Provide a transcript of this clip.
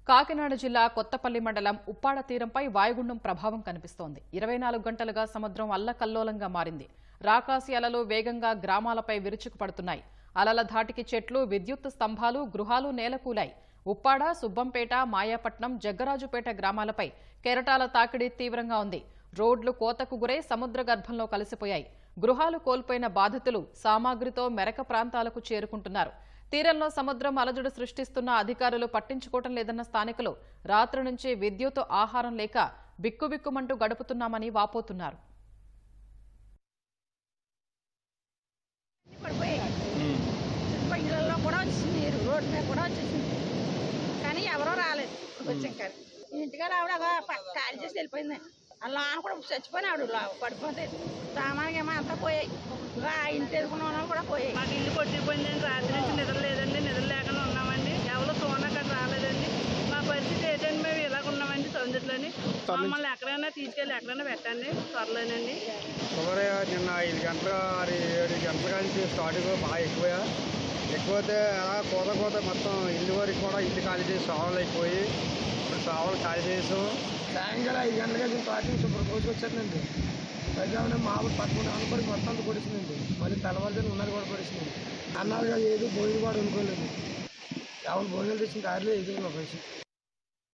కాకినాడ జిల్లా కొత్తపల్లి మండలం ఉప్పాడ తీరంపై వాయుగుండం ప్రభావం కనిపిస్తోంది ఇరవై నాలుగు గంటలుగా సముద్రం అల్లకల్లోలంగా మారింది రాకాసి అలలు వేగంగా గ్రామాలపై విరుచుకుపడుతున్నాయి అలల ధాటికి చెట్లు విద్యుత్ స్తంభాలు గృహాలు నేలకూలాయి ఉప్పాడ సుబ్బంపేట మాయాపట్నం జగ్గరాజుపేట గ్రామాలపై కెరటాల తాకిడి తీవ్రంగా ఉంది రోడ్లు కోతకు గురై సముద్ర గర్భంలో కలిసిపోయాయి గృహాలు కోల్పోయిన బాధితులు సామాగ్రితో మెరక ప్రాంతాలకు చేరుకుంటున్నారు తీరంలో సముద్రం అలజడి సృష్టిస్తున్న అధికారులు పట్టించుకోవటం లేదన్న స్థానికులు రాత్రి నుంచి విద్యుత్ ఆహారం లేక బిక్కుబిక్కుమంటూ గడుపుతున్నామని వాపోతున్నారు పడిపోయాయి చుట్టుపక్కల ఇళ్ళల్లో కూడా వచ్చింది నీరు రోడ్డు మీద కూడా వచ్చేసింది కానీ ఎవరో రాలేదు వచ్చాం కానీ ఇంటికాడ ఆవిడ ఒక పక్క కాల్ చేసి వెళ్ళిపోయింది అలా నాన్న కూడా చచ్చిపోయిన ఆవిడ ఇలా పడిపోతే సామాన్గా ఏమో అంతా పోయాయి ఇంకా ఆ ఇంటి ఎదుర్కొన్న వాళ్ళు కూడా పోయాయి మాకు ఇల్లు కొట్టిపోయిందండి రాత్రి నుంచి నిద్ర లేదండి నిద్ర లేకుండా ఉన్నామండి ఎవరు సోనా అక్కడ రాలేదండి మా పరిస్థితి ఏంటంటే మేము ఇలాగ ఉన్నామండి సముద్రంలోని మమ్మల్ని ఎక్కడైనా తీసుకెళ్ళి ఎక్కడైనా పెట్టండి త్వరలోనండి సుమారు నిన్న ఐదు గంటల ఆరు ఏడు గంటల నుంచి స్టార్టింగ్ బాగా ఎక్కువ ఎక్కువైతే అలా కోత కోత మొత్తం ఇల్లు వరకు కూడా ఇల్లు ఖాళీ చేసి సావలు అయిపోయి ఇప్పుడు సావలు ఖాళీ చేసాం సాయంకాలం ఐదు గంటలకి అది పార్టీ సూపర్ కోచ్ వచ్చానండి ప్రజావునే మామూలు పట్టుకుని అనుకోని మొత్తం అంతా పొడిచిందండి మళ్ళీ తెల్లవారుజాను ఉన్నది కూడా పొడిచింది అన్నారు కదా ఏదో భోజనం కూడా అనుకోలేదు ఎవరు భోజనం తెచ్చిన దారిలో ఎదురు పరిస్థితి